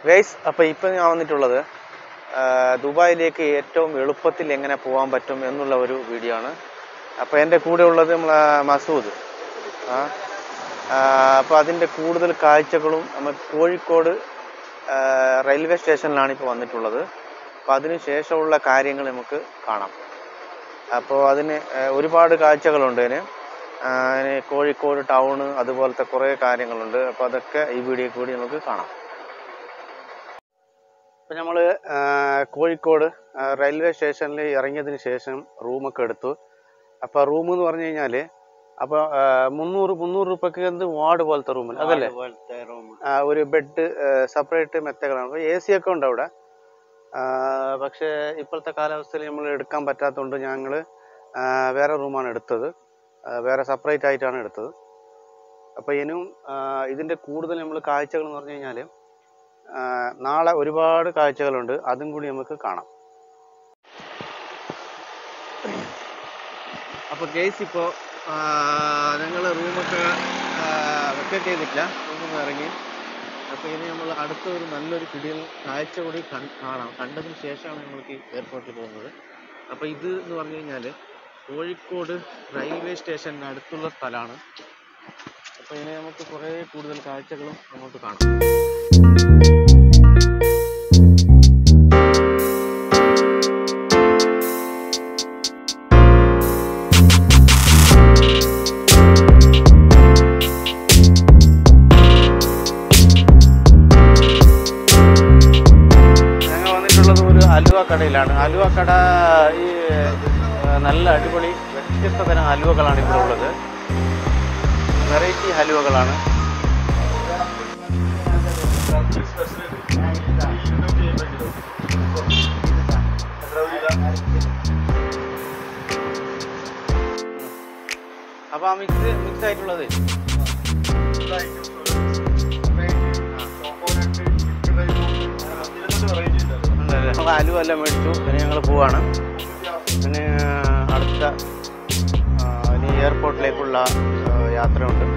guys അപ്പോൾ ഇപ്പം ഞാൻ വന്നിട്ടുള്ളത് ആ, ദുബായിലേക്ക് ഏറ്റവും എളുപ്പത്തിൽ എങ്ങനെ പോകാൻ പറ്റും എന്നുള്ള ഒരു വീഡിയോ ആണ് അപ്പോൾ എൻ്റെ കൂടെ ഉള്ളത് നമ്മളെ മസൂദ് ആ അപ്പോൾ അതിൻ്റെ കൂടുതൽ കാഴ്ചകളും നമ്മൾ കോഴിക്കോട് ആ, റെയിൽവേ സ്റ്റേഷനിലാണ് ഇപ്പോൾ വന്നിട്ടുള്ളത് അപ്പോൾ അതിന് ശേഷമുള്ള കാര്യങ്ങൾ നമുക്ക് കാണാം അപ്പോൾ അതിന് ആ, ഒരുപാട് കാഴ്ചകളുണ്ട് അതിന് ആ, അതിന് കോഴിക്കോട് ടൗണ് അതുപോലത്തെ കുറേ കാര്യങ്ങളുണ്ട് അപ്പോൾ അതൊക്കെ ഈ വീഡിയോ കൂടി നമുക്ക് കാണാം ഇപ്പം നമ്മൾ കോഴിക്കോട് ആ, റെയിൽവേ സ്റ്റേഷനിൽ ഇറങ്ങിയതിന് ശേഷം റൂമൊക്കെ എടുത്തു അപ്പോൾ റൂം എന്ന് പറഞ്ഞു കഴിഞ്ഞാൽ അപ്പോൾ മുന്നൂറ് മുന്നൂറ് രൂപയ്ക്ക് എന്ത് വാർഡ് പോലത്തെ റൂമിൽ അതല്ലേ ആ, ഒരു ബെഡ് സെപ്പറേറ്റ് മെത്തകളാണ് അപ്പോൾ എ സി ഒക്കെ ഉണ്ട് അവിടെ ആ, പക്ഷേ ഇപ്പോഴത്തെ കാലാവസ്ഥയിൽ നമ്മൾ എടുക്കാൻ പറ്റാത്തതുകൊണ്ട് ഞങ്ങൾ വേറെ റൂമാണ് എടുത്തത് ആ, വേറെ സെപ്പറേറ്റ് ആയിട്ടാണ് എടുത്തത് അപ്പോൾ ഇനിയും ആ, ഇതിൻ്റെ കൂടുതൽ നമ്മൾ കാഴ്ചകൾ എന്ന് പറഞ്ഞു കഴിഞ്ഞാൽ നാളെ ഒരുപാട് കാഴ്ചകളുണ്ട് അതും കൂടി നമുക്ക് കാണാം അപ്പോൾ കേസ് ഇപ്പോൾ ഞങ്ങൾ റൂമൊക്കെ വെക്കേറ്റ് ചെയ്തിട്ടില്ല റൂമിൽ നിന്ന് ഇറങ്ങി അപ്പോൾ ഇനി നമ്മൾ അടുത്ത ഒരു നല്ലൊരു കിടിയൽ കാഴ്ച കൂടി കൺ- കാണാം കണ്ടതിന് ശേഷമാണ് നമ്മൾക്ക് എയർപോർട്ടിൽ പോകുന്നത് അപ്പോൾ ഇത് എന്ന് പറഞ്ഞു കഴിഞ്ഞാൽ കോഴിക്കോട് റെയിൽവേ സ്റ്റേഷന് അടുത്തുള്ള സ്ഥലമാണ് അപ്പോൾ ഇനി നമുക്ക് കുറേ കൂടുതൽ കാഴ്ചകളും അങ്ങോട്ട് കാണാം ഞങ്ങൾ വന്നിട്ടുള്ളത് ഒരു അലുവ കടയിലാണ് അലുവ കട ഈ ആ, നല്ല അടിപൊളി വ്യത്യസ്ത തരം ഹലുവകളാണ് ഇവിടെ ഉള്ളത് വെറൈറ്റി ഹലുവകളാണ് അപ്പോൾ ആ മിക്സ് മിക്സ് ആയിട്ടുള്ളത് നമ്മൾ അലുവ എല്ലാം മേടിച്ചു പിന്നെ ഞങ്ങൾ പോവാണ് പിന്നെ അടുത്ത ആ, ഇനി എയർപോർട്ടിലേക്കുള്ള ആ, യാത്രയുണ്ട്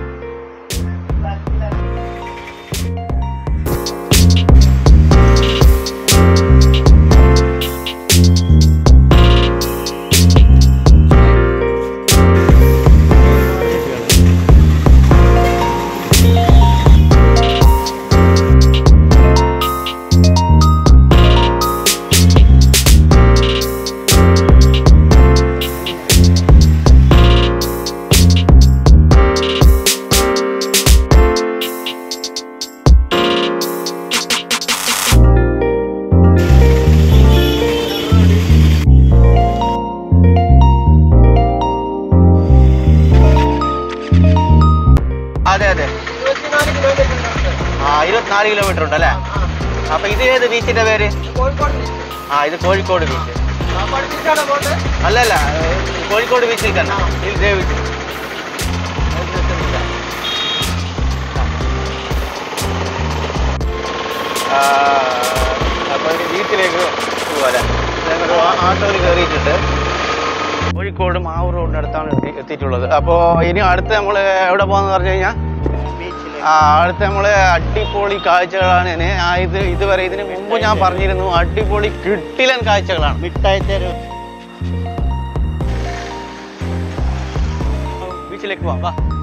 അതെ അതെ ആ ഇരുപത്തിനാല് കിലോമീറ്റർ ഉണ്ട് അല്ലേ അപ്പൊ ഇത് ഏത് ബീച്ചിന്റെ പേര് ആ ഇത് കോഴിക്കോട് ബീച്ച് അല്ല അല്ല ഏ, കോഴിക്കോട് ബീച്ചിൽ തന്നെ ഇതേ ബീച്ച് ആ, അപ്പൊ ഇനി ബീച്ചിലേക്ക് പോകാല്ലേ ഞങ്ങൾ ആട്ടോയിൽ കയറിയിട്ടുണ്ട് കോഴിക്കോട് മാവൂർ റോഡിന്റെ അടുത്താണ് എത്തി എത്തിയിട്ടുള്ളത് അപ്പോൾ ഇനി അടുത്ത് നമ്മൾ എവിടെ പോകാന്ന് പറഞ്ഞു കഴിഞ്ഞാൽ ആ അടുത്ത നമ്മള് അടിപൊളി കാഴ്ചകളാണ് ഇനി ആ ഇത് ഇതുവരെ ഇതിന് മുമ്പ് ഞാൻ പറഞ്ഞിരുന്നു അടിപൊളി കിട്ടിലൻ കാഴ്ചകളാണ് മിഠായി തരും ബീച്ചിലേക്ക് പോവാം വാ